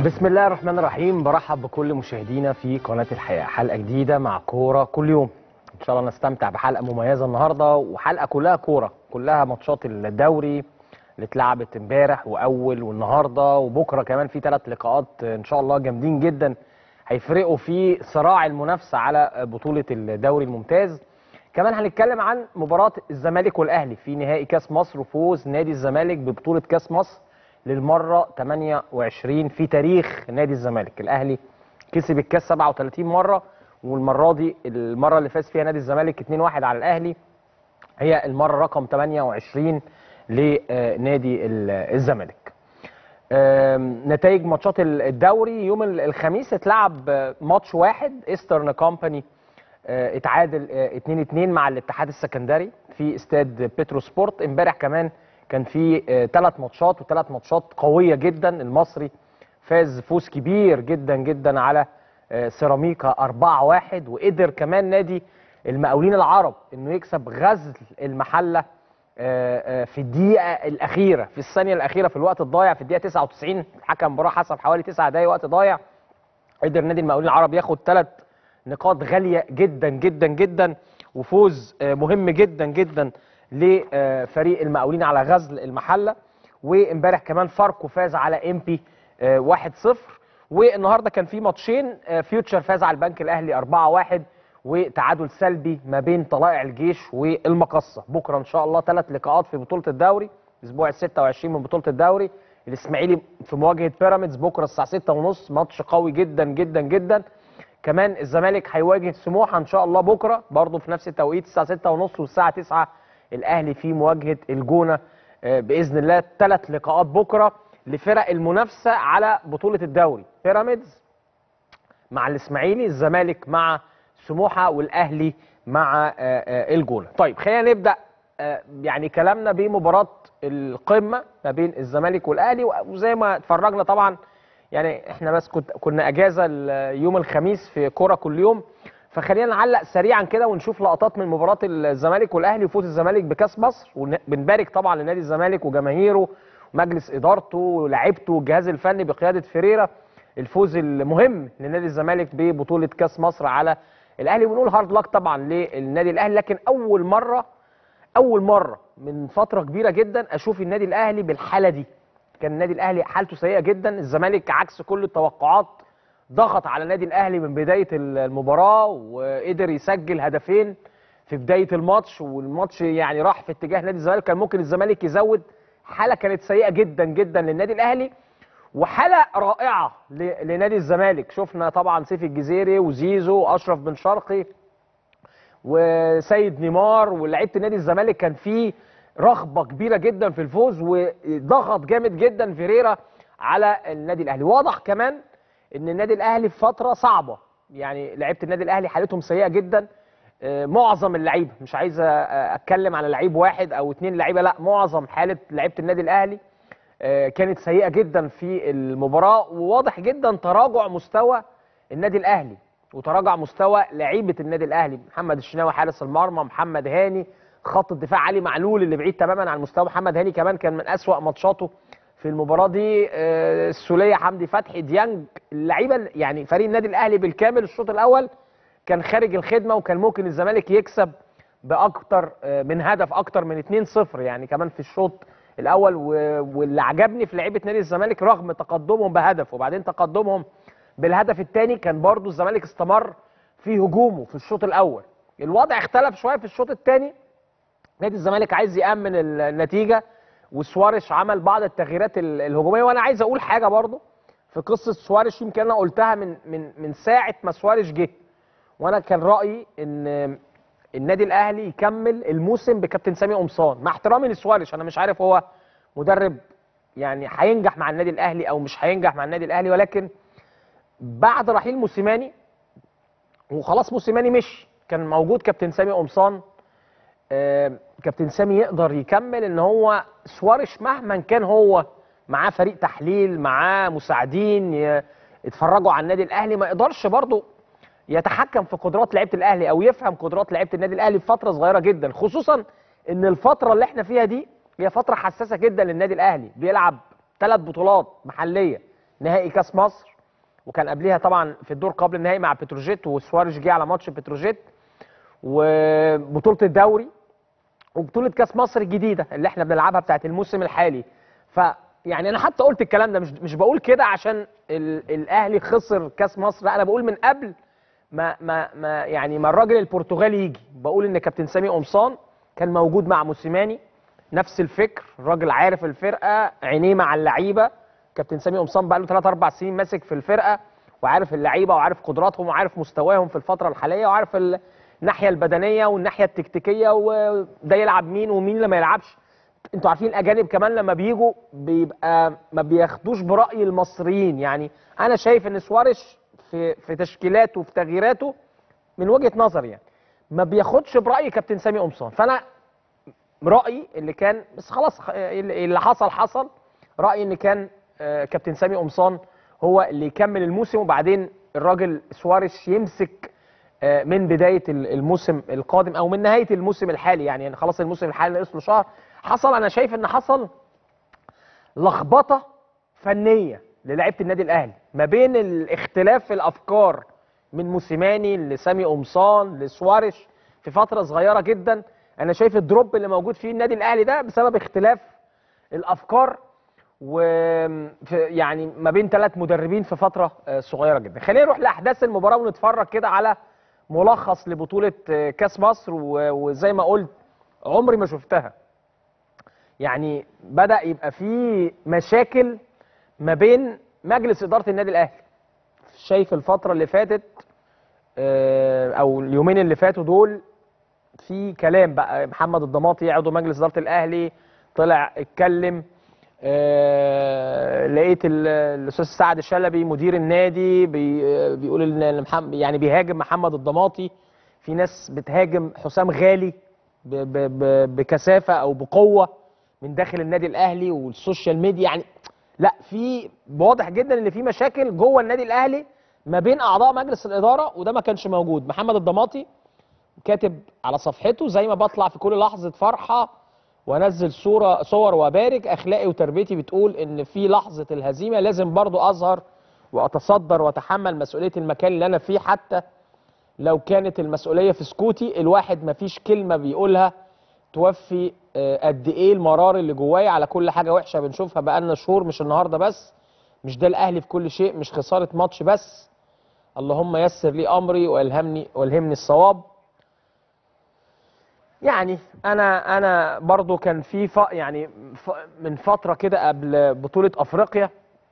بسم الله الرحمن الرحيم برحب بكل مشاهدينا في قناة الحياة حلقة جديدة مع كورة كل يوم إن شاء الله نستمتع بحلقة مميزة النهاردة وحلقة كلها كورة كلها ماتشات الدوري اللي اتلعبت امبارح وأول والنهاردة وبكرة كمان في ثلاث لقاءات إن شاء الله جامدين جدا هيفرقوا في صراع المنافسة على بطولة الدوري الممتاز كمان هنتكلم عن مباراة الزمالك والأهلي في نهائي كاس مصر وفوز نادي الزمالك ببطولة كاس مصر للمرة 28 في تاريخ نادي الزمالك الأهلي كسب الكاس 37 مرة والمرة دي المرة اللي فاز فيها نادي الزمالك 2-1 على الأهلي هي المرة رقم 28 لنادي الزمالك نتائج ماتشات الدوري يوم الخميس اتلعب ماتش واحد ايسترن كومباني اتعادل 2-2 مع الاتحاد السكندري في استاد بترو سبورت امبارح كمان كان في ثلاث ماتشات وثلاث ماتشات قويه جدا المصري فاز فوز كبير جدا جدا على سيراميكا 4-1 وقدر كمان نادي المقاولين العرب انه يكسب غزل المحله في الدقيقه الاخيره في الثانيه الاخيره في الوقت الضايع في الدقيقه 99 حكم المباراه حسب حوالي 9 دقائق وقت ضايع قدر نادي المقاولين العرب ياخد ثلاث نقاط غاليه جدا جدا جدا وفوز مهم جدا جدا لفريق المقاولين على غزل المحله وامبارح كمان فاركو فاز على ام بي 1-0 والنهارده كان في ماتشين فيوتشر فاز على البنك الاهلي 4-1 وتعادل سلبي ما بين طلائع الجيش والمقصه بكره ان شاء الله ثلاث لقاءات في بطوله الدوري الاسبوع ال 26 من بطوله الدوري الاسماعيلي في مواجهه بيراميدز بكره الساعه 6:30 ماتش قوي جدا جدا جدا كمان الزمالك هيواجه سموحه ان شاء الله بكره برضه في نفس التوقيت الساعه 6:30 والساعه 9 الاهلي في مواجهه الجونه باذن الله ثلاث لقاءات بكره لفرق المنافسه على بطوله الدوري بيراميدز مع الاسماعيلي الزمالك مع سموحه والاهلي مع الجونه طيب خلينا نبدا يعني كلامنا بمباراه القمه ما بين الزمالك والاهلي وزي ما اتفرجنا طبعا يعني احنا بس كنت كنا اجازه يوم الخميس في كوره كل يوم فخلينا نعلق سريعا كده ونشوف لقطات من مباراه الزمالك والاهلي وفوز الزمالك بكاس مصر وبنبارك طبعا لنادي الزمالك وجماهيره ومجلس ادارته ولاعيبته والجهاز الفني بقياده فيريرا الفوز المهم لنادي الزمالك ببطوله كاس مصر على الاهلي ونقول هارد لك طبعا للنادي الاهلي لكن اول مره اول مره من فتره كبيره جدا اشوف النادي الاهلي بالحاله دي كان النادي الاهلي حالته سيئه جدا الزمالك عكس كل التوقعات ضغط على النادي الاهلي من بدايه المباراه وقدر يسجل هدفين في بدايه الماتش والماتش يعني راح في اتجاه نادي الزمالك كان ممكن الزمالك يزود حاله كانت سيئه جدا جدا للنادي الاهلي وحاله رائعه لنادي الزمالك شفنا طبعا سيف الجزيري وزيزو واشرف بن شرقي وسيد نيمار ولاعيبه نادي الزمالك كان في رغبه كبيره جدا في الفوز وضغط جامد جدا فيريرا على النادي الاهلي واضح كمان ان النادي الاهلي في فتره صعبه يعني لعيبه النادي الاهلي حالتهم سيئه جدا معظم اللعيبه مش عايز اتكلم على لعيب واحد او اتنين لعيبه لا معظم حاله لعيبه النادي الاهلي كانت سيئه جدا في المباراه وواضح جدا تراجع مستوى النادي الاهلي وتراجع مستوى لعيبه النادي الاهلي محمد الشناوي حارس المرمى محمد هاني خط الدفاع علي معلول اللي بعيد تماما عن مستوى محمد هاني كمان كان من اسوا ماتشاته في المباراه دي السوليه حمدي فتحي ديانج اللعيبه يعني فريق النادي الاهلي بالكامل الشوط الاول كان خارج الخدمه وكان ممكن الزمالك يكسب باكتر من هدف اكتر من 2-0 يعني كمان في الشوط الاول واللي عجبني في لعيبه نادي الزمالك رغم تقدمهم بهدف وبعدين تقدمهم بالهدف الثاني كان برضو الزمالك استمر في هجومه في الشوط الاول الوضع اختلف شويه في الشوط الثاني نادي الزمالك عايز يامن النتيجه وسوارش عمل بعض التغييرات الهجوميه وانا عايز اقول حاجه برضو في قصه سوارش يمكن انا قلتها من من من ساعه ما سوارش جه وانا كان رايي ان النادي الاهلي يكمل الموسم بكابتن سامي قمصان مع احترامي لسوارش انا مش عارف هو مدرب يعني هينجح مع النادي الاهلي او مش هينجح مع النادي الاهلي ولكن بعد رحيل موسيماني وخلاص موسيماني مشي كان موجود كابتن سامي قمصان آه كابتن سامي يقدر يكمل ان هو سوارش مهما كان هو معاه فريق تحليل معاه مساعدين يتفرجوا على النادي الاهلي ما يقدرش برضه يتحكم في قدرات لعيبه الاهلي او يفهم قدرات لعيبه النادي الاهلي في فتره صغيره جدا خصوصا ان الفتره اللي احنا فيها دي هي فتره حساسه جدا للنادي الاهلي بيلعب ثلاث بطولات محليه نهائي كاس مصر وكان قبليها طبعا في الدور قبل النهائي مع بتروجيت وسواريش جه على ماتش بتروجيت وبطوله الدوري وبطوله كاس مصر الجديده اللي احنا بنلعبها بتاعت الموسم الحالي ف يعني انا حتى قلت الكلام ده مش مش بقول كده عشان ال الاهلي خسر كاس مصر لا انا بقول من قبل ما ما ما يعني ما الراجل البرتغالي يجي بقول ان كابتن سامي قمصان كان موجود مع موسيماني نفس الفكر الراجل عارف الفرقه عينيه مع اللعيبه كابتن سامي قمصان بقى له 3 4 سنين ماسك في الفرقه وعارف اللعيبه وعارف قدراتهم وعارف مستواهم في الفتره الحاليه وعارف الناحيه البدنيه والناحيه التكتيكيه وده يلعب مين ومين اللي ما يلعبش انتوا عارفين الاجانب كمان لما بيجوا بيبقى ما بياخدوش براي المصريين يعني انا شايف ان سواريش في في تشكيلاته وفي تغييراته من وجهه نظري يعني ما بياخدش براي كابتن سامي قمصان فانا رايي اللي كان بس خلاص اللي حصل حصل رايي ان كان كابتن سامي قمصان هو اللي يكمل الموسم وبعدين الراجل سواريش يمسك من بدايه الموسم القادم او من نهايه الموسم الحالي يعني, يعني خلاص الموسم الحالي ناقص له شهر حصل انا شايف ان حصل لخبطه فنيه للاعيبه النادي الاهلي ما بين الاختلاف الافكار من موسيماني لسامي قمصان لسواريش في فتره صغيره جدا انا شايف الدروب اللي موجود فيه النادي الاهلي ده بسبب اختلاف الافكار و يعني ما بين ثلاث مدربين في فتره صغيره جدا خلينا نروح لاحداث المباراه ونتفرج كده على ملخص لبطوله كاس مصر وزي ما قلت عمري ما شفتها يعني بدا يبقى في مشاكل ما بين مجلس اداره النادي الاهلي شايف الفتره اللي فاتت او اليومين اللي فاتوا دول في كلام بقى محمد الضماطي عضو مجلس اداره الاهلي طلع اتكلم آه لقيت الاستاذ سعد الشلبي مدير النادي بي بيقول ان محمد يعني بيهاجم محمد الضماطي في ناس بتهاجم حسام غالي ب ب ب بكثافه او بقوه من داخل النادي الاهلي والسوشيال ميديا يعني لا في واضح جدا ان في مشاكل جوه النادي الاهلي ما بين اعضاء مجلس الاداره وده ما كانش موجود محمد الضماطي كاتب على صفحته زي ما بطلع في كل لحظه فرحه وانزل صوره صور وابارك اخلاقي وتربيتي بتقول ان في لحظه الهزيمه لازم برضو اظهر واتصدر واتحمل مسؤوليه المكان اللي انا فيه حتى لو كانت المسؤوليه في سكوتي الواحد ما فيش كلمه بيقولها توفي قد ايه المرار اللي جوايا على كل حاجه وحشه بنشوفها بقالنا شهور مش النهارده بس مش ده الاهلي في كل شيء مش خساره ماتش بس اللهم يسر لي امري والهمني والهمني الصواب يعني انا انا برضو كان في ف يعني ف من فتره كده قبل بطوله افريقيا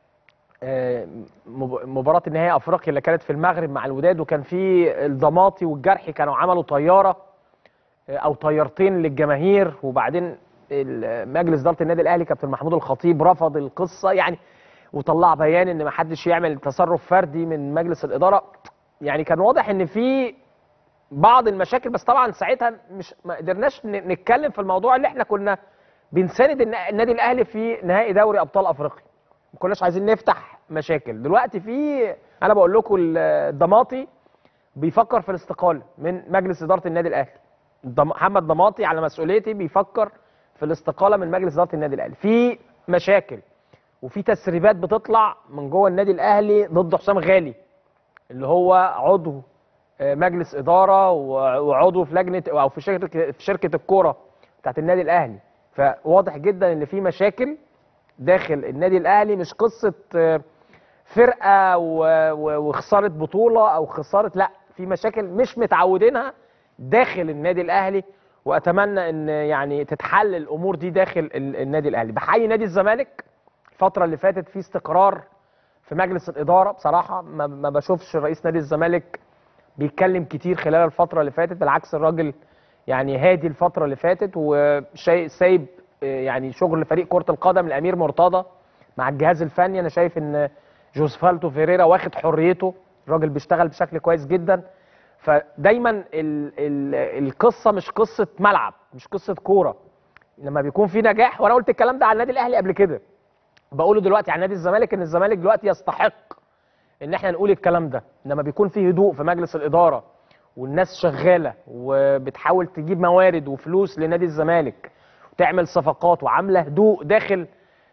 مباراه النهائي افريقيا اللي كانت في المغرب مع الوداد وكان في الضماطي والجرحي كانوا عملوا طياره او طيارتين للجماهير وبعدين مجلس اداره النادي الاهلي كابتن محمود الخطيب رفض القصه يعني وطلع بيان ان ما حدش يعمل تصرف فردي من مجلس الاداره يعني كان واضح ان في بعض المشاكل بس طبعا ساعتها مش ما قدرناش نتكلم في الموضوع اللي احنا كنا بنساند النادي الاهلي في نهائي دوري ابطال افريقيا ما كناش عايزين نفتح مشاكل دلوقتي في انا بقول لكم الضماطي بيفكر في الاستقاله من مجلس اداره النادي الاهلي محمد ضماطي على مسؤوليتي بيفكر في الاستقاله من مجلس اداره النادي الاهلي في مشاكل وفي تسريبات بتطلع من جوه النادي الاهلي ضد حسام غالي اللي هو عضو مجلس اداره وعضو في لجنه او في شركه في شركه الكوره بتاعت النادي الاهلي فواضح جدا ان في مشاكل داخل النادي الاهلي مش قصه فرقه وخساره بطوله او خساره لا في مشاكل مش متعودينها داخل النادي الاهلي واتمنى ان يعني تتحل الامور دي داخل النادي الاهلي بحيي نادي الزمالك الفتره اللي فاتت في استقرار في مجلس الاداره بصراحه ما بشوفش رئيس نادي الزمالك بيتكلم كتير خلال الفتره اللي فاتت بالعكس الراجل يعني هادي الفتره اللي فاتت وسايب يعني شغل فريق كره القدم الامير مرتضى مع الجهاز الفني انا شايف ان جوزفالتو فيريرا واخد حريته الراجل بيشتغل بشكل كويس جدا فدايما ال ال القصه مش قصه ملعب مش قصه كوره لما بيكون في نجاح وانا قلت الكلام ده على النادي الاهلي قبل كده بقوله دلوقتي على نادي الزمالك ان الزمالك دلوقتي يستحق ان احنا نقول الكلام ده لما بيكون في هدوء في مجلس الاداره والناس شغاله وبتحاول تجيب موارد وفلوس لنادي الزمالك وتعمل صفقات وعامله هدوء داخل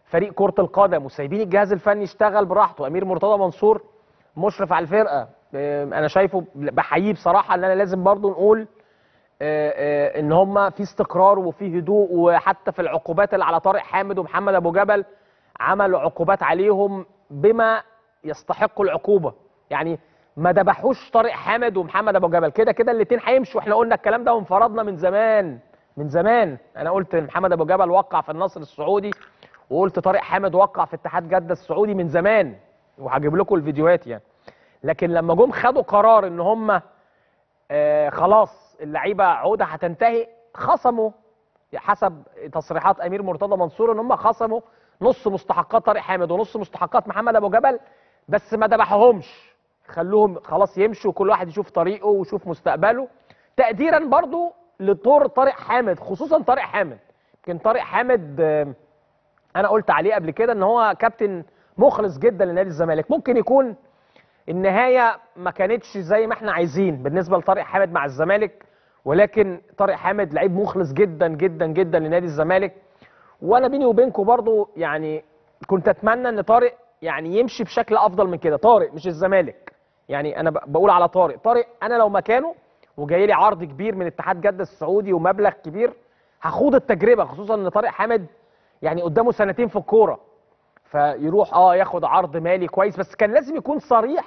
فريق كره القدم وسايبين الجهاز الفني يشتغل براحته امير مرتضى منصور مشرف على الفرقه آه، انا شايفه بحييه بصراحه ان انا لازم برضو نقول آه، آه، ان هم في استقرار وفي هدوء وحتى في العقوبات اللي على طارق حامد ومحمد ابو جبل عملوا عقوبات عليهم بما يستحقوا العقوبه يعني ما ذبحوش طارق حامد ومحمد ابو جبل كده كده الاثنين هيمشوا احنا قلنا الكلام ده وانفرضنا من زمان من زمان انا قلت محمد ابو جبل وقع في النصر السعودي وقلت طارق حامد وقع في اتحاد جده السعودي من زمان وهجيب لكم الفيديوهات يعني لكن لما جم خدوا قرار ان هم آه خلاص اللعيبه عقودها هتنتهي خصموا حسب تصريحات امير مرتضى منصور ان هم خصموا نص مستحقات طارق حامد ونص مستحقات محمد ابو جبل بس ما ذبحوهمش خلوهم خلاص يمشوا كل واحد يشوف طريقه ويشوف مستقبله تقديرا برضو لطور طارق حامد خصوصا طارق حامد يمكن طارق حامد آه، انا قلت عليه قبل كده ان هو كابتن مخلص جدا لنادي الزمالك ممكن يكون النهايه ما كانتش زي ما احنا عايزين بالنسبه لطارق حامد مع الزمالك ولكن طارق حامد لعيب مخلص جدا جدا جدا لنادي الزمالك وانا بيني وبينكم برضو يعني كنت اتمنى ان طارق يعني يمشي بشكل افضل من كده طارق مش الزمالك يعني انا ب- بقول على طارق طارق انا لو مكانه وجاي لي عرض كبير من اتحاد جده السعودي ومبلغ كبير هخوض التجربه خصوصا ان طارق حامد يعني قدامه سنتين في الكوره فيروح اه ياخد عرض مالي كويس بس كان لازم يكون صريح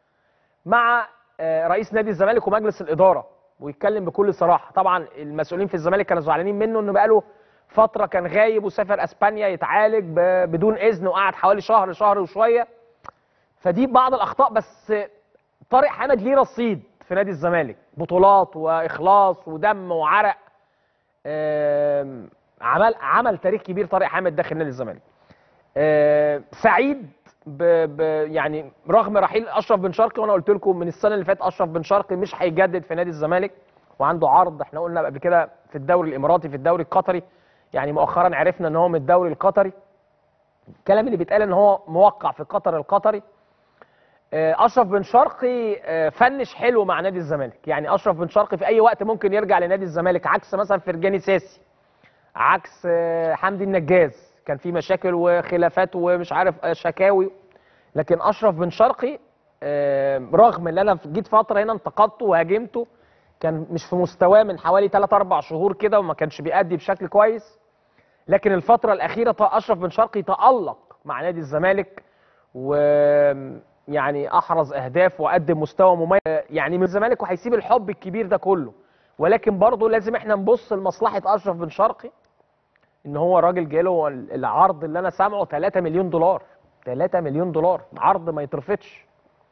مع آه، رئيس نادي الزمالك ومجلس الاداره ويتكلم بكل صراحه طبعا المسؤولين في الزمالك كانوا زعلانين منه انه بقاله فتره كان غايب وسافر اسبانيا يتعالج ب- بدون اذن وقعد حوالي شهر شهر وشويه فدي بعض الاخطاء بس طارق حامد ليه رصيد في نادي الزمالك بطولات واخلاص ودم وعرق آم، عمل عمل تاريخ كبير طارق حامد داخل نادي الزمالك آه، سعيد ب ب يعني رغم رحيل اشرف بن شرقي وانا قلت لكم من السنه اللي فاتت اشرف بن شرقي مش هيجدد في نادي الزمالك وعنده عرض احنا قلنا قبل كده في الدوري الاماراتي في الدوري القطري يعني مؤخرا عرفنا ان هو من الدوري القطري الكلام اللي بيتقال ان هو موقع في قطر القطري آه، اشرف بن شرقي آه، فنش حلو مع نادي الزمالك يعني اشرف بن شرقي في اي وقت ممكن يرجع لنادي الزمالك عكس مثلا فرجاني ساسي عكس آه، حمدي النجاز كان في مشاكل وخلافات ومش عارف آه، شكاوي لكن اشرف بن شرقي آه، رغم ان انا جيت فتره هنا انتقدته وهاجمته كان مش في مستواه من حوالي 3 4 شهور كده وما كانش بيأدي بشكل كويس لكن الفتره الاخيره ط- اشرف بن شرقي تألق مع نادي الزمالك ويعني احرز اهداف وقدم مستوى مميز يعني من الزمالك وهيسيب الحب الكبير ده كله ولكن برضه لازم احنا نبص لمصلحه اشرف بن شرقي ان هو راجل جاله ال- العرض اللي انا سامعه 3 مليون دولار 3 مليون دولار عرض ما يترفضش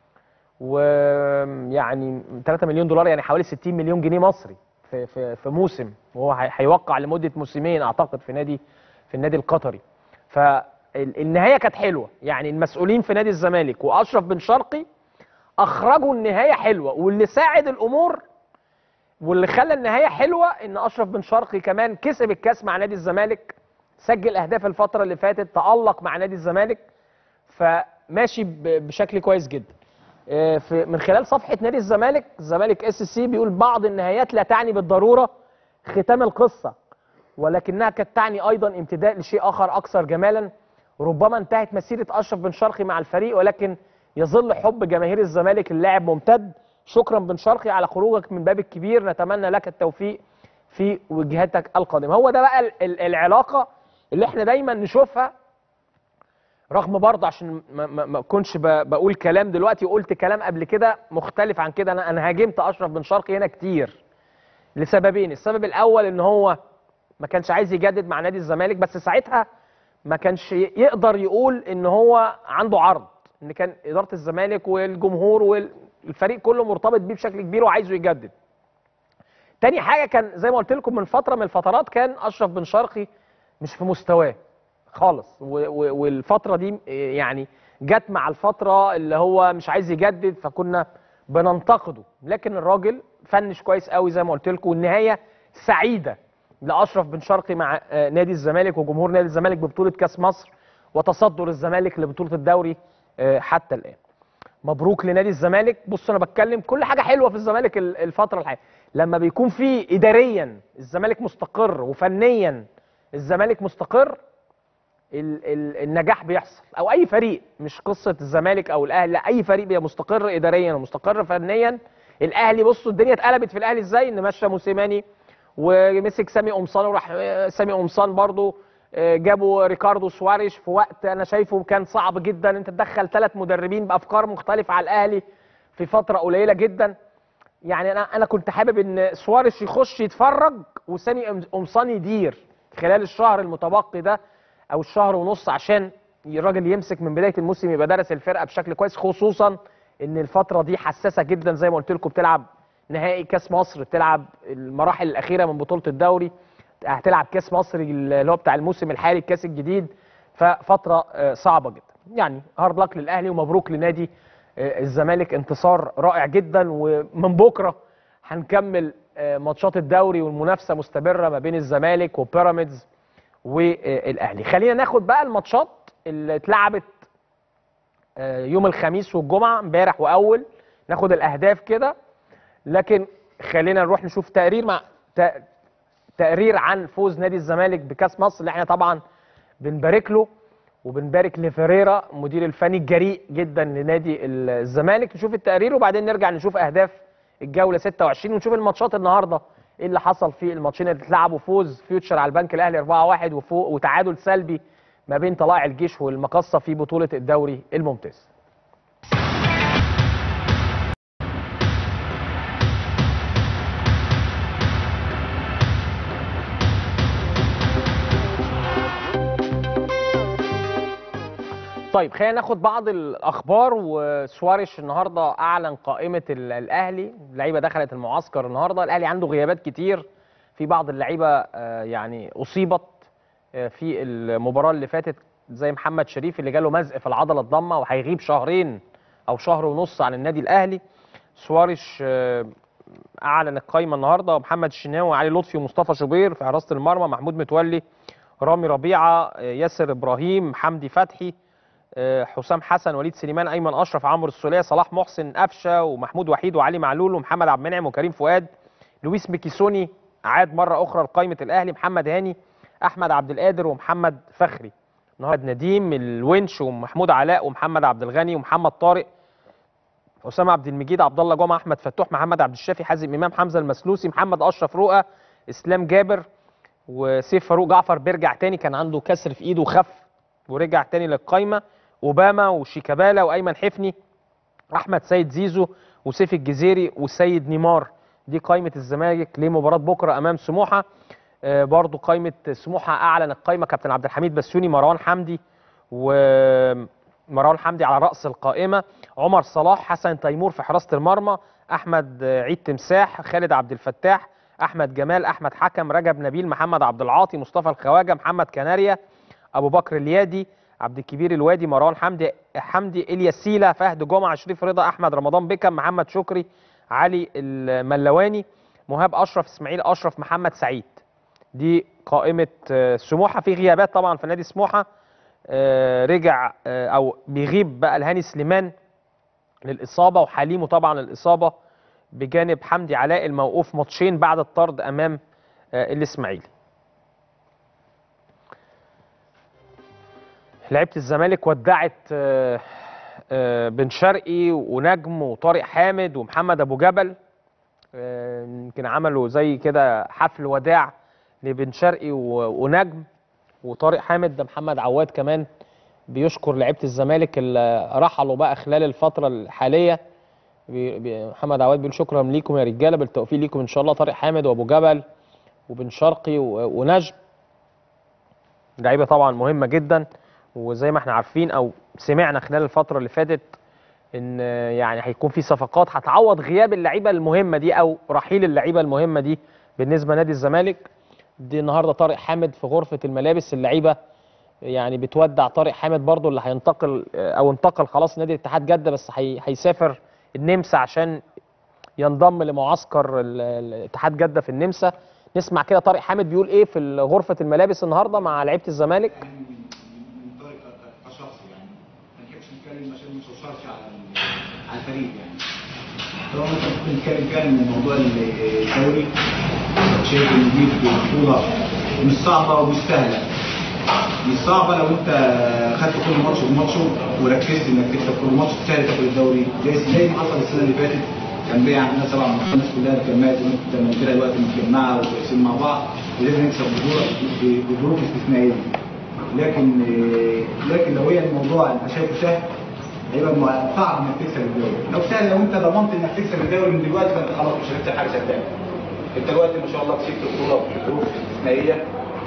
ويعني 3 مليون دولار يعني حوالي 60 مليون جنيه مصري في في في موسم وهو هي- هيوقع لمده موسمين اعتقد في نادي في النادي القطري فالنهايه كانت حلوه يعني المسؤولين في نادي الزمالك واشرف بن شرقي اخرجوا النهايه حلوه واللي ساعد الامور واللي خلى النهايه حلوه ان اشرف بن شرقي كمان كسب الكاس مع نادي الزمالك سجل اهداف الفتره اللي فاتت تالق مع نادي الزمالك فماشي ب- بشكل كويس جدا آه، في من خلال صفحه نادي الزمالك الزمالك اس سي بيقول بعض النهايات لا تعني بالضروره ختام القصه ولكنها قد تعني ايضا امتداد لشيء اخر اكثر جمالا ربما انتهت مسيره اشرف بن شرقي مع الفريق ولكن يظل حب جماهير الزمالك اللاعب ممتد شكرا بن شرقي على خروجك من باب الكبير نتمنى لك التوفيق في وجهتك القادمه هو ده بقى ال- ال- العلاقه اللي احنا دايما نشوفها رغم برضه عشان ما, ما, ما اكونش ب- بقول كلام دلوقتي وقلت كلام قبل كده مختلف عن كده انا انا هاجمت اشرف بن شرقي هنا كتير لسببين السبب الاول ان هو ما كانش عايز يجدد مع نادي الزمالك بس ساعتها ما كانش يقدر يقول ان هو عنده عرض ان كان اداره الزمالك والجمهور والفريق كله مرتبط بيه بشكل كبير وعايزه يجدد تاني حاجه كان زي ما قلت لكم من فتره من الفترات كان اشرف بن شرقي مش في مستواه خالص و- و- والفتره دي إيه، يعني جت مع الفتره اللي هو مش عايز يجدد فكنا بننتقده لكن الراجل فنش كويس قوي زي ما قلت لكم والنهايه سعيده لاشرف بن شرقي مع آه، نادي الزمالك وجمهور نادي الزمالك ببطوله كاس مصر وتصدر الزمالك لبطوله الدوري آه، حتى الان مبروك لنادي الزمالك بص انا بتكلم كل حاجه حلوه في الزمالك ال- الفتره الحاليه لما بيكون في اداريا الزمالك مستقر وفنيا الزمالك مستقر ال ال النجاح بيحصل او اي فريق مش قصه الزمالك او الاهلي لا اي فريق بيبقى مستقر اداريا ومستقر فنيا الاهلي بصوا الدنيا اتقلبت في الاهلي ازاي ان مشى موسيماني ومسك سامي قمصان وراح سامي قمصان برضه جابوا ريكاردو سواريش في وقت انا شايفه كان صعب جدا انت تدخل ثلاث مدربين بافكار مختلفه على الاهلي في فتره قليله جدا يعني انا انا كنت حابب ان سواريش يخش يتفرج وسامي قمصان يدير خلال الشهر المتبقي ده او الشهر ونص عشان الراجل يمسك من بدايه الموسم يبقى درس الفرقه بشكل كويس خصوصا ان الفتره دي حساسه جدا زي ما قلت لكم بتلعب نهائي كاس مصر بتلعب المراحل الاخيره من بطوله الدوري هتلعب كاس مصر اللي هو بتاع الموسم الحالي الكاس الجديد ففتره صعبه جدا يعني هارد لك للاهلي ومبروك لنادي الزمالك انتصار رائع جدا ومن بكره هنكمل ماتشات الدوري والمنافسه مستمره ما بين الزمالك وبيراميدز والاهلي خلينا ناخد بقى الماتشات اللي اتلعبت يوم الخميس والجمعه امبارح واول ناخد الاهداف كده لكن خلينا نروح نشوف تقرير مع تقرير عن فوز نادي الزمالك بكاس مصر اللي احنا طبعا بنبارك له وبنبارك لفريرا المدير الفني الجريء جدا لنادي الزمالك نشوف التقرير وبعدين نرجع نشوف اهداف الجوله 26 ونشوف الماتشات النهارده ايه اللي حصل في الماتشين اللي اتلعبوا فوز فيوتشر على البنك الاهلي 4-1 وفوق وتعادل سلبي ما بين طلائع الجيش والمقصه في بطوله الدوري الممتاز طيب خلينا ناخد بعض الاخبار وسواريش النهارده اعلن قائمه الاهلي اللعيبه دخلت المعسكر النهارده الاهلي عنده غيابات كتير في بعض اللعيبه يعني اصيبت في المباراه اللي فاتت زي محمد شريف اللي جاله مزق في العضله الضمه وهيغيب شهرين او شهر ونص عن النادي الاهلي سواريش اعلن القائمه النهارده محمد الشناوي وعلي لطفي ومصطفى شوبير في حراسه المرمى محمود متولي رامي ربيعه ياسر ابراهيم حمدي فتحي حسام حسن وليد سليمان ايمن اشرف عمرو السوليه صلاح محسن قفشه ومحمود وحيد وعلي معلول ومحمد عبد المنعم وكريم فؤاد لويس ميكيسوني عاد مره اخرى لقائمه الاهلي محمد هاني احمد عبد القادر ومحمد فخري النهارده نديم الونش ومحمود علاء ومحمد عبد الغني ومحمد طارق اسامه عبد المجيد عبد الله جمعه احمد فتوح محمد عبد الشافي حازم امام حمزه المسلوسي محمد اشرف رؤى اسلام جابر وسيف فاروق جعفر بيرجع تاني كان عنده كسر في ايده وخف ورجع تاني للقايمه اوباما وشيكابالا وايمن حفني احمد سيد زيزو وسيف الجزيري وسيد نيمار دي قائمه الزمالك لمباراه بكره امام سموحه آه برضو قائمه سموحه اعلن القائمه كابتن عبد الحميد بسيوني مروان حمدي ومروان حمدي على راس القائمه عمر صلاح حسن تيمور في حراسه المرمى احمد عيد تمساح خالد عبد الفتاح احمد جمال احمد حكم رجب نبيل محمد عبد العاطي مصطفى الخواجه محمد كناريا ابو بكر اليادي عبد الكبير الوادي مروان حمدي حمدي الياس سيلا فهد جمعه شريف رضا احمد رمضان بكم محمد شكري علي الملواني مهاب اشرف اسماعيل اشرف محمد سعيد دي قائمه سموحه في غيابات طبعا في نادي سموحه رجع او بيغيب بقى الهاني سليمان للاصابه وحليمه طبعا الاصابه بجانب حمدي علاء الموقوف ماتشين بعد الطرد امام الاسماعيلي لعيبه الزمالك ودعت بن شرقي ونجم وطارق حامد ومحمد ابو جبل يمكن عملوا زي كده حفل وداع لبن شرقي ونجم وطارق حامد ده محمد عواد كمان بيشكر لعيبه الزمالك اللي رحلوا بقى خلال الفتره الحاليه محمد عواد بيقول شكرا ليكم يا رجاله بالتوفيق ليكم ان شاء الله طارق حامد وابو جبل وبن شرقي ونجم لعيبه طبعا مهمه جدا وزي ما احنا عارفين او سمعنا خلال الفتره اللي فاتت ان يعني هيكون في صفقات هتعوض غياب اللعيبه المهمه دي او رحيل اللعيبه المهمه دي بالنسبه لنادي الزمالك دي النهارده طارق حامد في غرفه الملابس اللعيبه يعني بتودع طارق حامد برضو اللي هينتقل او انتقل خلاص نادي الاتحاد جده بس هيسافر النمسا عشان ينضم لمعسكر الاتحاد جده في النمسا نسمع كده طارق حامد بيقول ايه في غرفه الملابس النهارده مع لعيبه الزمالك نتكلم عشان ما توصلش على على الفريق يعني طالما انت ممكن نتكلم فعلا من موضوع الدوري شايف ان دي بطوله مش صعبه ومش سهله مش صعبه لو انت خدت كل ماتش بماتشه وركزت انك تكسب كل ماتش تسهل تاخد الدوري زي زي ما حصل السنه اللي فاتت كان بيع عندنا سبع ماتشات الناس كلها كلمات وانت لما كده دلوقتي متجمعه وكويسين مع بعض ولازم نكسب بطوله ب- بظروف استثنائيه لكن لكن لو هي الموضوع انت شايفه سهل هيبقى م- صعب انك تكسب الدوري لو سهل لو انت ضمنت انك تكسب الدوري من دلوقتي فانت خلاص مش هتكسب حاجه تاني انت دلوقتي ما شاء الله كسبت البطوله بظروف استثنائيه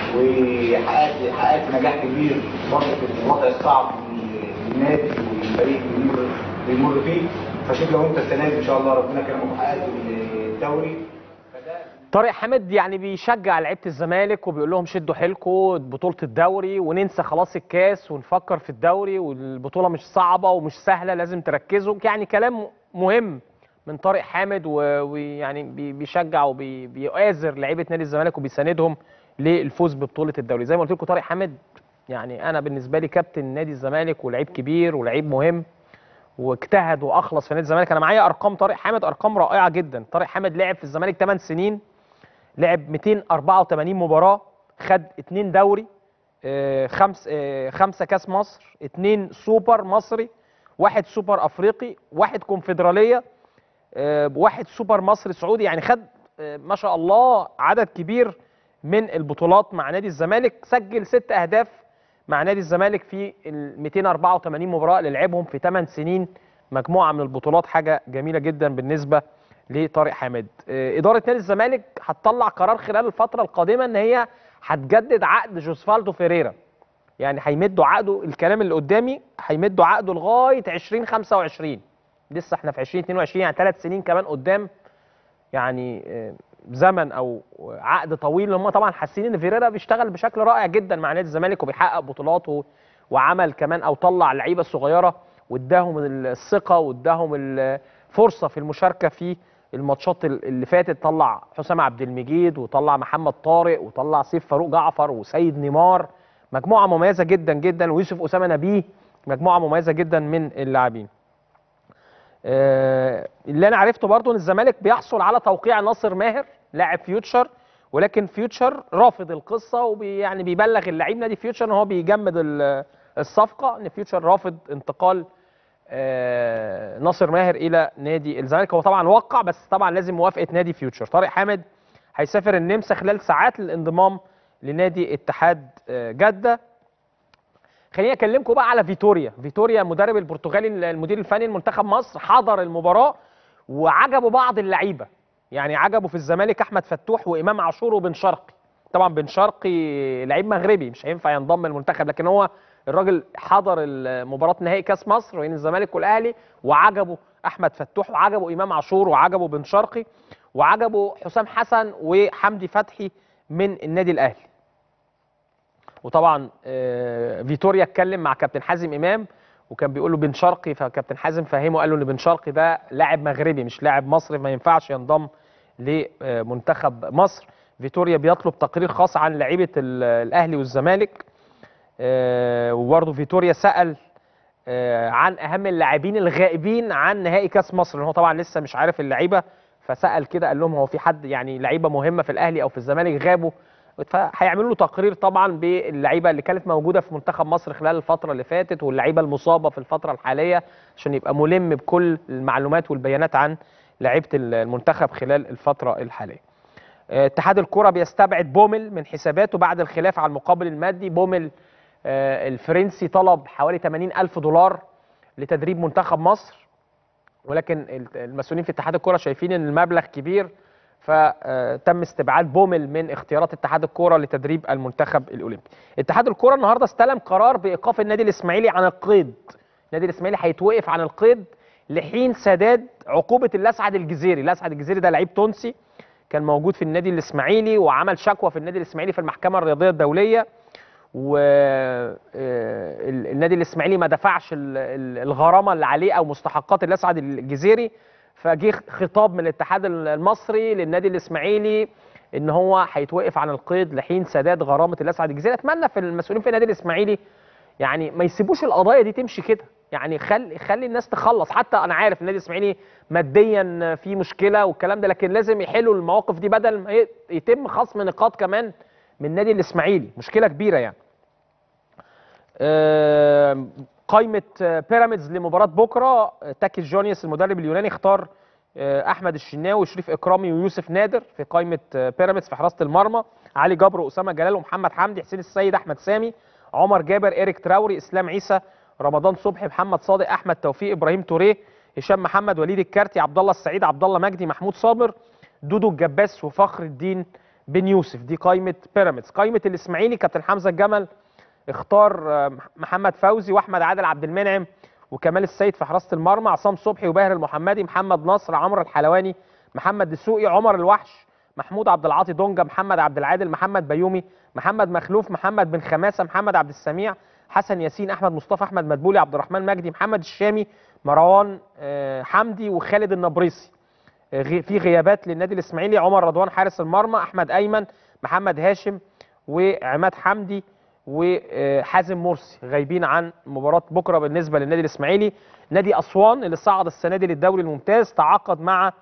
وحققت حققت نجاح كبير برضه في الوضع الصعب اللي النادي والفريق بيمر بيمر فيه فشوف لو انت السنه دي ان شاء الله ربنا كرمك وحققت الدوري فده طارق حامد يعني بيشجع لعيبه الزمالك وبيقول لهم شدوا حيلكم بطوله الدوري وننسى خلاص الكاس ونفكر في الدوري والبطوله مش صعبه ومش سهله لازم تركزوا يعني كلام مهم من طارق حامد و- ويعني بي- بيشجع وبيؤازر لعيبه نادي الزمالك وبيساندهم للفوز ببطوله الدوري زي ما قلت لكم طارق حامد يعني انا بالنسبه لي كابتن نادي الزمالك ولعيب كبير ولعيب مهم واجتهد واخلص في نادي الزمالك انا معايا ارقام طارق حامد ارقام رائعه جدا طارق حامد لعب في الزمالك 8 سنين لعب 284 مباراه خد 2 دوري آه، خمس آه، خمسه كاس مصر 2 سوبر مصري واحد سوبر افريقي واحد كونفدراليه آه، واحد سوبر مصري سعودي يعني خد آه، ما شاء الله عدد كبير من البطولات مع نادي الزمالك سجل ست اهداف مع نادي الزمالك في ال 284 مباراه اللي لعبهم في 8 سنين مجموعه من البطولات حاجه جميله جدا بالنسبه لطارق حامد آه، اداره نادي الزمالك هتطلع قرار خلال الفتره القادمه ان هي هتجدد عقد جوزفالدو فيريرا يعني هيمدوا عقده الكلام اللي قدامي هيمدوا عقده لغايه 2025 لسه احنا في 2022 يعني ثلاث سنين كمان قدام يعني آه، زمن او عقد طويل هم طبعا حاسين ان فيريرا بيشتغل بشكل رائع جدا مع نادي الزمالك وبيحقق بطولات و- وعمل كمان او طلع اللعيبه الصغيره واداهم الثقه واداهم الفرصه في المشاركه في الماتشات ال- اللي فاتت طلع حسام عبد المجيد وطلع محمد طارق وطلع سيف فاروق جعفر وسيد نيمار مجموعه مميزه جدا جدا ويوسف اسامه نبيه مجموعه مميزه جدا من اللاعبين آه، اللي انا عرفته برضو ان الزمالك بيحصل على توقيع ناصر ماهر لاعب فيوتشر ولكن فيوتشر رافض القصه وبي يعني بيبلغ اللعيب نادي فيوتشر ان هو بيجمد ال- الصفقه ان فيوتشر رافض انتقال آه، ناصر ماهر الى نادي الزمالك هو طبعا وقع بس طبعا لازم موافقه نادي فيوتشر طارق حامد هيسافر النمسا خلال ساعات للانضمام لنادي اتحاد آه، جده خليني اكلمكم بقى على فيتوريا فيتوريا مدرب البرتغالي المدير الفني لمنتخب مصر حضر المباراه وعجبوا بعض اللعيبه يعني عجبوا في الزمالك احمد فتوح وامام عاشور وبن شرقي طبعا بن شرقي لعيب مغربي مش هينفع ينضم المنتخب لكن هو الراجل حضر مباراه نهائي كاس مصر بين الزمالك والاهلي وعجبه احمد فتوح وعجبه امام عاشور وعجبه بن شرقي وعجبه حسام حسن وحمدي فتحي من النادي الاهلي وطبعا آه، فيتوريا اتكلم مع كابتن حازم امام وكان بيقول له بن شرقي فكابتن حازم فهمه قال له ان بن شرقي ده لاعب مغربي مش لاعب مصري ما ينفعش ينضم لمنتخب مصر فيتوريا بيطلب تقرير خاص عن لعيبه ال- الاهلي والزمالك آه، وبرضه فيتوريا سال آه، عن اهم اللاعبين الغائبين عن نهائي كاس مصر لان هو طبعا لسه مش عارف اللعيبه فسال كده قال لهم هو في حد يعني لعيبه مهمه في الاهلي او في الزمالك غابوا فهيعملوا له تقرير طبعا باللعيبه اللي كانت موجوده في منتخب مصر خلال الفتره اللي فاتت واللعيبه المصابه في الفتره الحاليه عشان يبقى ملم بكل المعلومات والبيانات عن لعيبه المنتخب خلال الفتره الحاليه. آه، اتحاد الكره بيستبعد بومل من حساباته بعد الخلاف على المقابل المادي بومل آه، الفرنسي طلب حوالي 80 ألف دولار لتدريب منتخب مصر ولكن ال- المسؤولين في اتحاد الكره شايفين ان المبلغ كبير فتم استبعاد بومل من اختيارات اتحاد الكره لتدريب المنتخب الاولمبي. اتحاد الكره النهارده استلم قرار بايقاف النادي الاسماعيلي عن القيد. النادي الاسماعيلي هيتوقف عن القيد لحين سداد عقوبه الاسعد الجزيري، الاسعد الجزيري ده لعيب تونسي كان موجود في النادي الاسماعيلي وعمل شكوى في النادي الاسماعيلي في المحكمه الرياضيه الدوليه والنادي الاسماعيلي ما دفعش ال- ال- الغرامه اللي عليه او مستحقات الاسعد الجزيري فجه خطاب من الاتحاد المصري للنادي الاسماعيلي ان هو هيتوقف عن القيد لحين سداد غرامه الاسعد الجزيري اتمنى في المسؤولين في النادي الاسماعيلي يعني ما يسيبوش القضايا دي تمشي كده يعني خلي خلي الناس تخلص حتى انا عارف النادي الاسماعيلي ماديا في مشكله والكلام ده لكن لازم يحلوا المواقف دي بدل ما ي- يتم خصم نقاط كمان من النادي الاسماعيلي مشكله كبيره يعني آه، قائمه آه، بيراميدز لمباراه بكره آه، تاكي جونيوس المدرب اليوناني اختار آه، احمد الشناوي وشريف اكرامي ويوسف نادر في قائمه آه، بيراميدز في حراسه المرمى علي جبر واسامه جلال ومحمد حمدي حسين السيد احمد سامي عمر جابر ايريك تراوري اسلام عيسى رمضان صبحي محمد صادق احمد توفيق ابراهيم توريه هشام محمد وليد الكارتي عبد الله السعيد عبد الله مجدي محمود صابر دودو الجباس وفخر الدين بن يوسف دي قائمه بيراميدز قائمه الاسماعيلي كابتن حمزه الجمل اختار آه، محمد فوزي واحمد عادل عبد المنعم وكمال السيد في حراسه المرمى عصام صبحي وباهر المحمدي محمد نصر عمرو الحلواني محمد دسوقي عمر الوحش محمود عبد العاطي دونجا محمد عبد العادل محمد بيومي محمد مخلوف محمد بن خماسه محمد عبد السميع حسن ياسين احمد مصطفى احمد مدبولي عبد الرحمن مجدي محمد الشامي مروان آه، حمدي وخالد النبريسي آه، غي- في غيابات للنادي الاسماعيلي عمر رضوان حارس المرمى احمد ايمن محمد هاشم وعماد حمدي وحازم مرسي غايبين عن مباراه بكره بالنسبه للنادي الاسماعيلي نادي اسوان اللي صعد السنه دي للدوري الممتاز تعاقد مع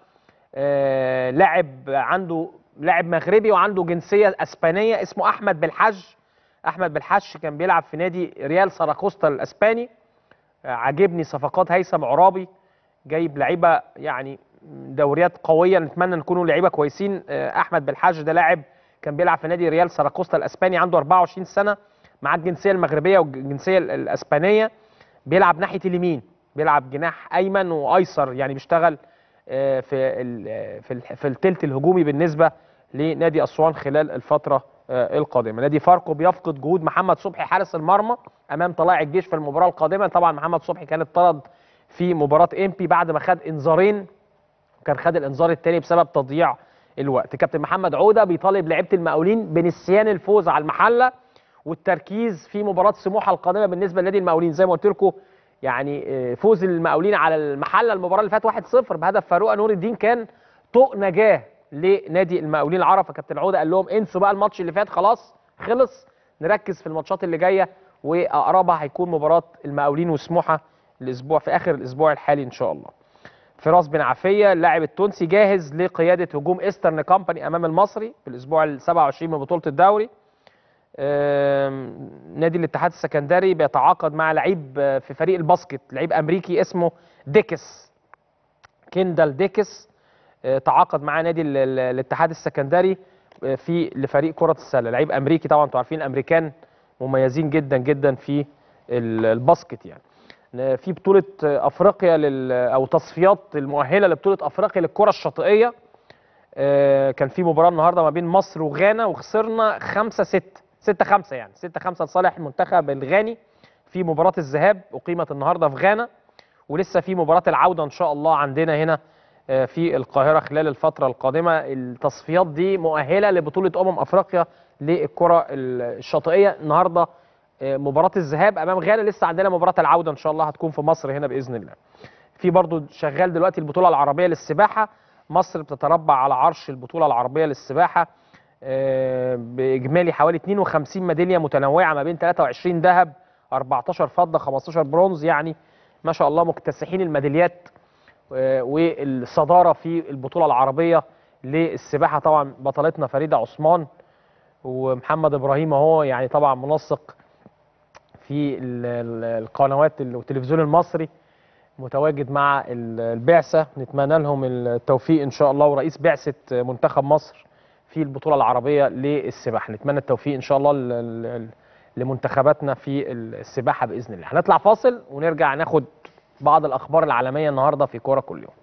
آه، لاعب عنده لاعب مغربي وعنده جنسيه اسبانيه اسمه احمد بالحج احمد بالحج كان بيلعب في نادي ريال ساراكوستا الاسباني آه، عاجبني صفقات هيثم عرابي جايب لعيبه يعني دوريات قويه نتمنى نكونوا لعيبه كويسين آه، احمد بالحاج ده لاعب كان بيلعب في نادي ريال ساراكوستا الاسباني عنده 24 سنه معاه الجنسيه المغربيه والجنسيه ال- الاسبانيه بيلعب ناحيه اليمين بيلعب جناح ايمن وايسر يعني بيشتغل آه، في ال- في ال- في الثلث الهجومي بالنسبه لنادي اسوان خلال الفتره آه، القادمه نادي فاركو بيفقد جهود محمد صبحي حارس المرمى امام طلائع الجيش في المباراه القادمه طبعا محمد صبحي كان اتطرد في مباراه امبي بعد ما خد انذارين كان خد الانذار الثاني بسبب تضييع الوقت كابتن محمد عوده بيطالب لعيبه المقاولين بنسيان الفوز على المحله والتركيز في مباراه سموحه القادمه بالنسبه لنادي المقاولين زي ما قلت لكم يعني آه، فوز المقاولين على المحله المباراه اللي فاتت 1-0 بهدف فاروق نور الدين كان طوق نجاه لنادي المقاولين العرب فكابتن عوده قال لهم انسوا بقى الماتش اللي فات خلاص خلص نركز في الماتشات اللي جايه واقربها هيكون مباراه المقاولين وسموحه الاسبوع في اخر الاسبوع الحالي ان شاء الله فراس بن عافيه اللاعب التونسي جاهز لقياده هجوم ايسترن كامباني امام المصري في الاسبوع ال 27 من بطوله الدوري آم، نادي الاتحاد السكندري بيتعاقد مع لعيب آه، في فريق الباسكت لعيب امريكي اسمه ديكس كيندال ديكس آه، تعاقد مع نادي ال- ال- الاتحاد السكندري آه، في لفريق كره السله لعيب امريكي طبعا انتوا عارفين الامريكان مميزين جدا جدا في ال- الباسكت يعني آه، في بطوله آه، افريقيا لل او تصفيات المؤهله لبطوله افريقيا للكره الشاطئيه آه، كان في مباراه النهارده ما بين مصر وغانا وخسرنا 5 6 6 5 يعني 6 5 لصالح المنتخب الغاني في مباراه الذهاب اقيمت النهارده في غانا ولسه في مباراه العوده ان شاء الله عندنا هنا آه، في القاهره خلال الفتره القادمه التصفيات دي مؤهله لبطوله امم افريقيا للكره الشاطئيه النهارده آه، مباراه الذهاب امام غانا لسه عندنا مباراه العوده ان شاء الله هتكون في مصر هنا باذن الله في برضو شغال دلوقتي البطوله العربيه للسباحه مصر بتتربع على عرش البطوله العربيه للسباحه آه، باجمالي حوالي 52 ميداليه متنوعه ما بين 23 ذهب 14 فضه 15 برونز يعني ما شاء الله مكتسحين الميداليات آه، والصداره في البطوله العربيه للسباحه طبعا بطلتنا فريده عثمان ومحمد ابراهيم اهو يعني طبعا منسق في ال- ال- القنوات والتلفزيون المصري متواجد مع ال- البعثه نتمنى لهم التوفيق ان شاء الله ورئيس بعثه منتخب مصر في البطوله العربيه للسباحه نتمنى التوفيق ان شاء الله ل- ل- لمنتخباتنا في السباحه باذن الله هنطلع فاصل ونرجع ناخد بعض الاخبار العالميه النهارده في كوره كل يوم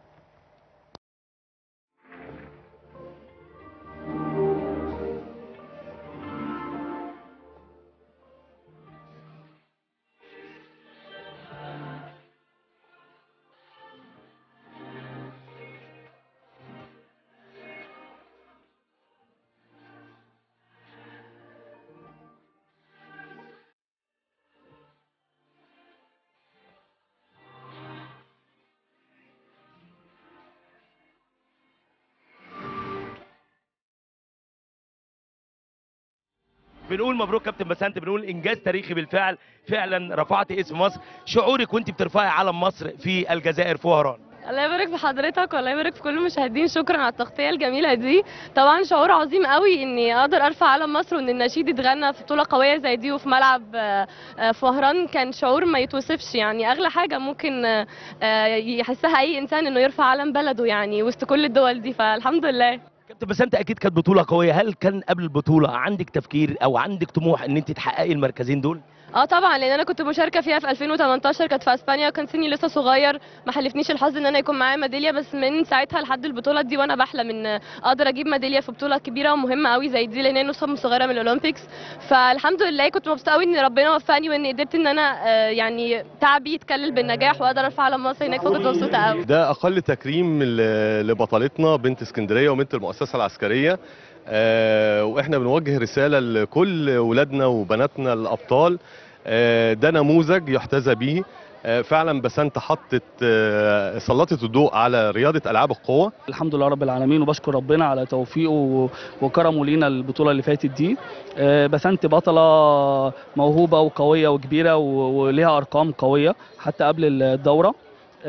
بنقول مبروك كابتن بسنت بنقول انجاز تاريخي بالفعل فعلا رفعت اسم مصر شعورك وانت بترفعي علم مصر في الجزائر في وهران الله يبارك في حضرتك والله يبارك في كل المشاهدين شكرا على التغطيه الجميله دي طبعا شعور عظيم قوي اني اقدر ارفع علم مصر وان النشيد يتغنى في بطوله قويه زي دي وفي ملعب آه، آه، في وهران كان شعور ما يتوصفش يعني اغلى حاجه ممكن آه، آه، يحسها اي انسان انه يرفع علم بلده يعني وسط كل الدول دي فالحمد لله كابتن بسنت اكيد كانت بطوله قويه هل كان قبل البطوله عندك تفكير او عندك طموح ان انت تحققي المركزين دول اه طبعا لان انا كنت مشاركه فيها في 2018 كانت في اسبانيا وكان سني لسه صغير ما حلفنيش الحظ ان انا يكون معايا ميداليه بس من ساعتها لحد البطوله دي وانا بحلم ان اقدر اجيب ميداليه في بطوله كبيره ومهمه قوي زي دي لان هي نسخه صغيره من الاولمبيكس فالحمد لله كنت مبسوطه قوي ان ربنا وفقني وان قدرت ان انا آه، يعني تعبي يتكلل بالنجاح واقدر ارفع علم مصر هناك فكنت مبسوطه قوي ده اقل تكريم ل- لبطلتنا بنت اسكندريه وبنت المؤسسه العسكريه آه، واحنا بنوجه رساله لكل ولادنا وبناتنا الابطال آه، ده نموذج يحتذى به آه، فعلا بسنت حطت آه، سلطت الضوء على رياضه العاب القوه الحمد لله رب العالمين وبشكر ربنا على توفيقه و- وكرمه لينا البطوله اللي فاتت دي آه، بسنت بطله موهوبه وقويه وكبيره و- وليها ارقام قويه حتى قبل الدوره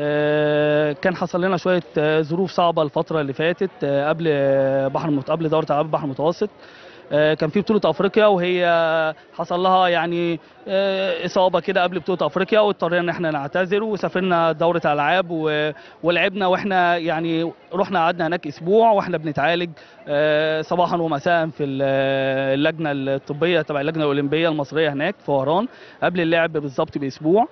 آه، كان حصل لنا شويه آه، ظروف صعبه الفتره اللي فاتت آه، قبل آه، بحر المت- قبل دوره العاب البحر المتوسط آه، كان في بطوله افريقيا وهي حصل لها يعني آه، اصابه كده قبل بطوله افريقيا واضطرينا ان احنا نعتذر وسافرنا دوره العاب و- ولعبنا واحنا يعني رحنا قعدنا هناك اسبوع واحنا بنتعالج آه، صباحا ومساء في ال- اللجنه الطبيه تبع اللجنه الاولمبيه المصريه هناك في وهران قبل اللعب بالظبط باسبوع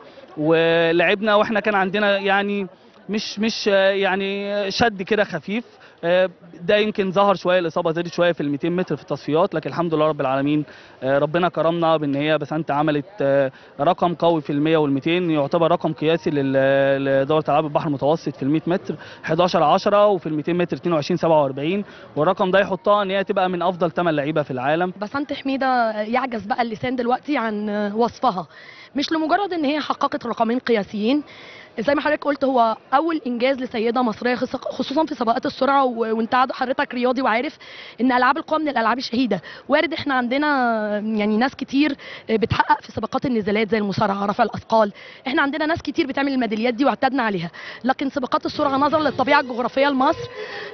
ولعبنا واحنا كان عندنا يعني مش مش آه، يعني شد كده خفيف آه، ده يمكن ظهر شويه الاصابه زادت شويه في ال 200 متر في التصفيات لكن الحمد لله رب العالمين آه، ربنا كرمنا بان هي بسنت عملت آه، رقم قوي في ال 100 وال 200 يعتبر رقم قياسي لل- لدوره العاب البحر المتوسط في ال 100 متر 11 10 وفي ال 200 متر 22 47 والرقم ده يحطها ان هي تبقى من افضل 8 لعيبه في العالم بسنت حميدة يعجز بقى اللسان دلوقتي عن وصفها مش لمجرد ان هي حققت رقمين قياسيين زي ما حضرتك قلت هو اول انجاز لسيده مصريه خص- خصوصا في سباقات السرعه و- وانت عاد- حضرتك رياضي وعارف ان العاب القوى من الالعاب الشهيده وارد احنا عندنا يعني ناس كتير بتحقق في سباقات النزالات زي المصارعه رفع الاثقال احنا عندنا ناس كتير بتعمل الميداليات دي واعتدنا عليها لكن سباقات السرعه نظرا للطبيعه الجغرافيه لمصر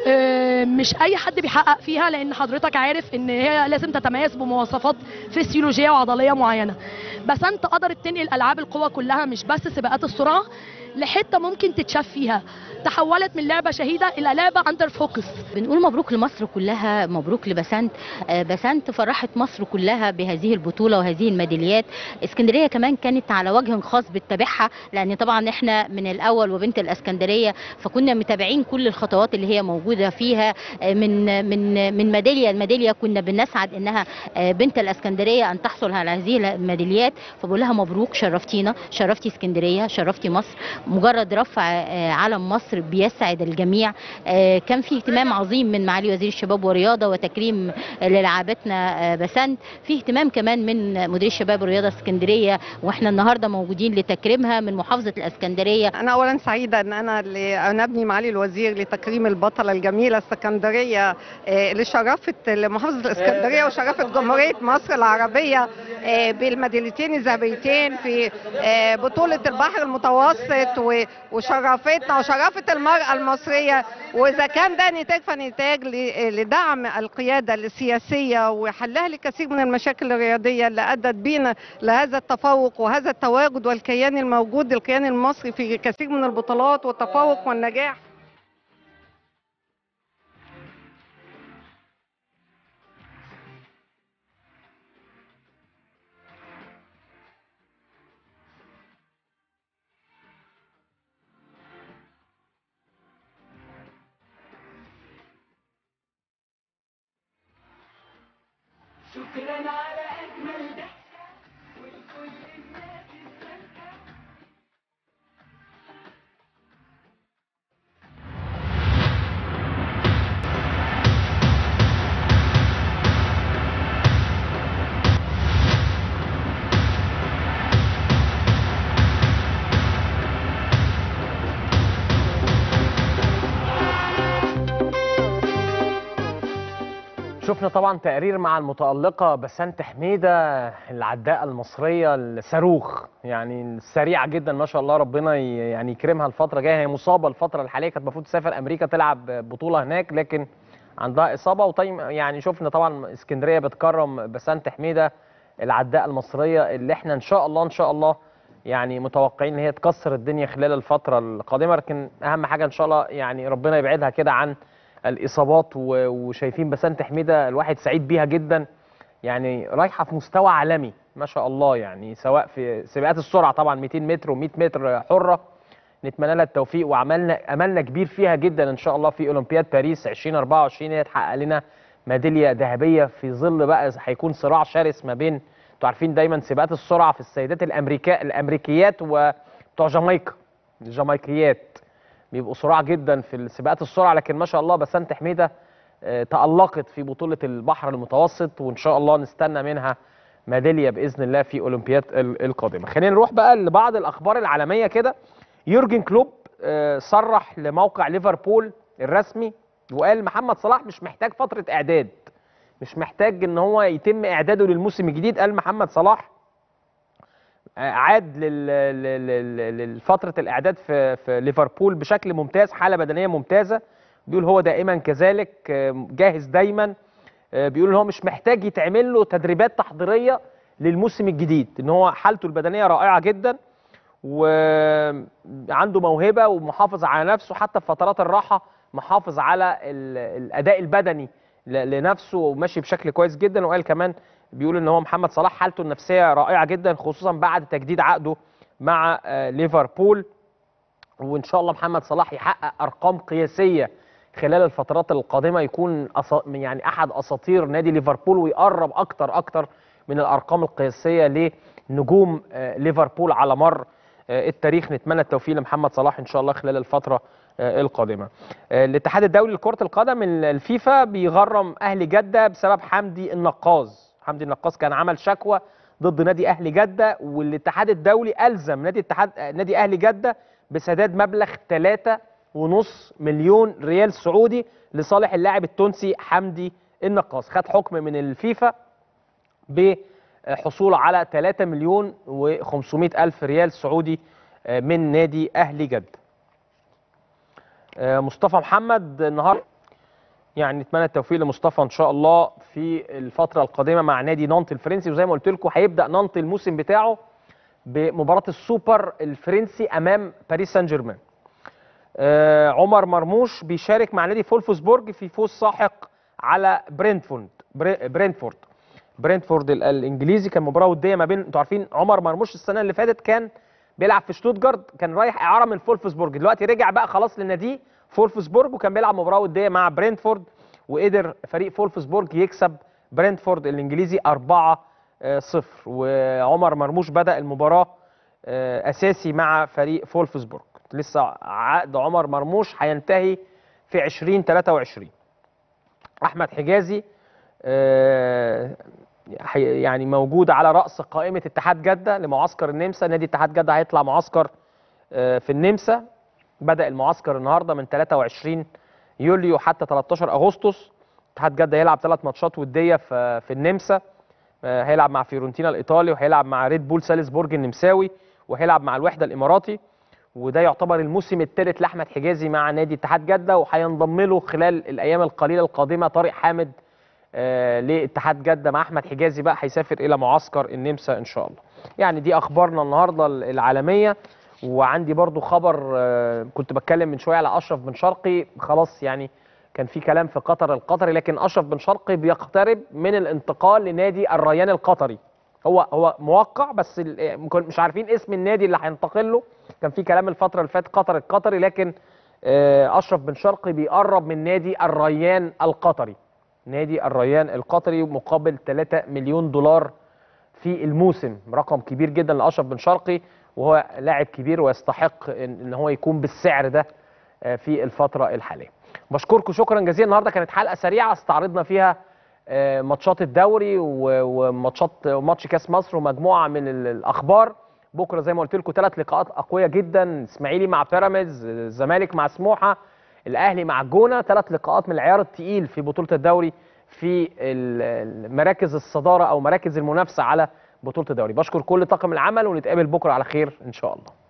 آه، مش اي حد بيحقق فيها لان حضرتك عارف ان هي لازم تتميز بمواصفات فسيولوجيه وعضليه معينه بس انت قدرت تنقل العاب القوى كلها مش بس سباقات السرعه لحته ممكن تتشاف فيها تحولت من لعبه شهيده الى لعبه اندر فوكس بنقول مبروك لمصر كلها مبروك لبسنت آه، بسنت فرحت مصر كلها بهذه البطولة وهذه الميداليات اسكندرية كمان كانت على وجه خاص بتتابعها لأن طبعا احنا من الأول وبنت الاسكندرية فكنا متابعين كل الخطوات اللي هي موجودة فيها آه، من من من ميدالية لميدالية كنا بنسعد إنها آه، بنت الاسكندرية أن تحصل على هذه الميداليات فبقول لها مبروك شرفتينا شرفتي اسكندرية شرفتي مصر مجرد رفع آه، علم مصر بيسعد الجميع آه، كان في اهتمام عظيم من معالي وزير الشباب والرياضه وتكريم للاعبتنا آه، بسنت في اهتمام كمان من مدير الشباب والرياضه اسكندريه واحنا النهارده موجودين لتكريمها من محافظه الاسكندريه أنا أولا سعيدة أن أنا اللي أنبني معالي الوزير لتكريم البطلة الجميلة السكندرية آه، اللي شرفت محافظة الإسكندرية وشرفت جمهورية مصر العربية آه، بالميداليتين الذهبيتين في آه، بطولة البحر المتوسط و- وشرفتنا وشرفت المرأة المصرية وإذا كان ده نتاج فنتاج ل- لدعم القيادة السياسية وحلها لكثير من المشاكل الرياضية اللي أدت بينا لهذا التفوق وهذا التواجد والكيان الموجود الكيان المصري في كثير من البطولات والتفوق والنجاح شفنا طبعا تقرير مع المتألقة بسنت حميدة العداءة المصرية الصاروخ يعني السريعة جدا ما شاء الله ربنا ي- يعني يكرمها الفترة الجاية هي مصابة الفترة الحالية كانت المفروض تسافر أمريكا تلعب بطولة هناك لكن عندها إصابة وطيب يعني شفنا طبعا اسكندرية بتكرم بسنت حميدة العداءة المصرية اللي احنا إن شاء الله إن شاء الله يعني متوقعين ان هي تكسر الدنيا خلال الفترة القادمة لكن أهم حاجة إن شاء الله يعني ربنا يبعدها كده عن الاصابات و- وشايفين بسنت حميده الواحد سعيد بيها جدا يعني رايحه في مستوى عالمي ما شاء الله يعني سواء في سباقات السرعه طبعا 200 متر و100 متر حره نتمنى لها التوفيق وعملنا املنا كبير فيها جدا ان شاء الله في اولمبياد باريس 2024 هي تحقق لنا ميداليه ذهبيه في ظل بقى هيكون صراع شرس ما بين انتوا عارفين دايما سباقات السرعه في السيدات الامريكا الامريكيات وبتوع جامايكا الجامايكيات بيبقوا صراع جدا في سباقات السرعه لكن ما شاء الله بسنت حميده آه، تألقت في بطولة البحر المتوسط وإن شاء الله نستنى منها ميدالية بإذن الله في أولمبياد ال- القادمة خلينا نروح بقى لبعض الأخبار العالمية كده يورجن كلوب آه، صرح لموقع ليفربول الرسمي وقال محمد صلاح مش محتاج فترة إعداد مش محتاج إن هو يتم إعداده للموسم الجديد قال محمد صلاح آه، عاد لل- لل- لل- لفترة الإعداد في في ليفربول بشكل ممتاز حالة بدنية ممتازة بيقول هو دائما كذلك آه، جاهز دايما آه، بيقول ان هو مش محتاج يتعمل له تدريبات تحضيريه للموسم الجديد ان هو حالته البدنيه رائعه جدا وعنده موهبه ومحافظ على نفسه حتى في فترات الراحه محافظ على ال- الاداء البدني ل- لنفسه وماشي بشكل كويس جدا وقال كمان بيقول ان هو محمد صلاح حالته النفسيه رائعه جدا خصوصا بعد تجديد عقده مع آه، ليفربول وان شاء الله محمد صلاح يحقق ارقام قياسيه خلال الفترات القادمه يكون أص... يعني احد اساطير نادي ليفربول ويقرب اكتر اكتر من الارقام القياسيه لنجوم آه، ليفربول على مر آه، التاريخ نتمنى التوفيق لمحمد صلاح ان شاء الله خلال الفتره آه، القادمه آه، الاتحاد الدولي لكره القدم ال- الفيفا بيغرم اهل جده بسبب حمدي النقاز حمدي النقاز كان عمل شكوى ضد نادي اهلي جده والاتحاد الدولي الزم نادي اتحاد آه، نادي اهلي جده بسداد مبلغ 3.5 مليون ريال سعودي لصالح اللاعب التونسي حمدي النقاص خد حكم من الفيفا بحصول على 3 مليون و500 ألف ريال سعودي آه، من نادي أهلي جدة آه، مصطفى محمد النهارده يعني نتمنى التوفيق لمصطفى ان شاء الله في الفتره القادمه مع نادي نانت الفرنسي وزي ما قلت لكم هيبدا نانت الموسم بتاعه بمباراه السوبر الفرنسي امام باريس سان جيرمان آه، عمر مرموش بيشارك مع نادي فولفسبورج في فوز ساحق على برينتفورد بري- برينتفورد برينتفورد ال- الانجليزي كان مباراه وديه ما بين انتوا عارفين عمر مرموش السنه اللي فاتت كان بيلعب في شتوتجارت كان رايح اعاره من فولفسبورج دلوقتي رجع بقى خلاص لناديه فولفسبورج وكان بيلعب مباراه وديه مع برينتفورد وقدر فريق فولفسبورج يكسب برينتفورد الانجليزي 4 0 وعمر مرموش بدا المباراه آه، اساسي مع فريق فولفسبورج لسه عقد عمر مرموش هينتهي في 2023 احمد حجازي آه، حي- يعني موجود على راس قائمه اتحاد جده لمعسكر النمسا نادي اتحاد جده هيطلع معسكر آه، في النمسا بدا المعسكر النهارده من 23 يوليو حتى 13 اغسطس اتحاد جده يلعب ثلاث ماتشات وديه في في النمسا آه، هيلعب مع فيورنتينا الايطالي وهيلعب مع ريد بول سالزبورج النمساوي وهيلعب مع الوحده الاماراتي وده يعتبر الموسم الثالث لاحمد حجازي مع نادي اتحاد جده وهينضم له خلال الايام القليله القادمه طارق حامد آه لاتحاد جده مع احمد حجازي بقى هيسافر الى معسكر النمسا ان شاء الله. يعني دي اخبارنا النهارده العالميه وعندي برضو خبر آه كنت بتكلم من شويه على اشرف بن شرقي خلاص يعني كان في كلام في قطر القطري لكن اشرف بن شرقي بيقترب من الانتقال لنادي الريان القطري. هو هو موقع بس ال- ممكن- مش عارفين اسم النادي اللي هينتقل له كان في كلام الفتره اللي فاتت قطر القطري لكن آه، اشرف بن شرقي بيقرب من نادي الريان القطري نادي الريان القطري مقابل 3 مليون دولار في الموسم رقم كبير جدا لاشرف بن شرقي وهو لاعب كبير ويستحق ان إن هو يكون بالسعر ده آه، في الفتره الحاليه بشكركم شكرا جزيلا النهارده كانت حلقه سريعه استعرضنا فيها آه، ماتشات الدوري و- وماتشات ماتش كاس مصر ومجموعه من ال- الاخبار بكره زي ما قلت لكم ثلاث لقاءات اقوياء جدا اسماعيلي مع بيراميدز الزمالك مع سموحه الاهلي مع الجونه ثلاث لقاءات من العيار الثقيل في بطوله الدوري في ال- مراكز الصداره او مراكز المنافسه على بطوله الدوري بشكر كل طاقم العمل ونتقابل بكره على خير ان شاء الله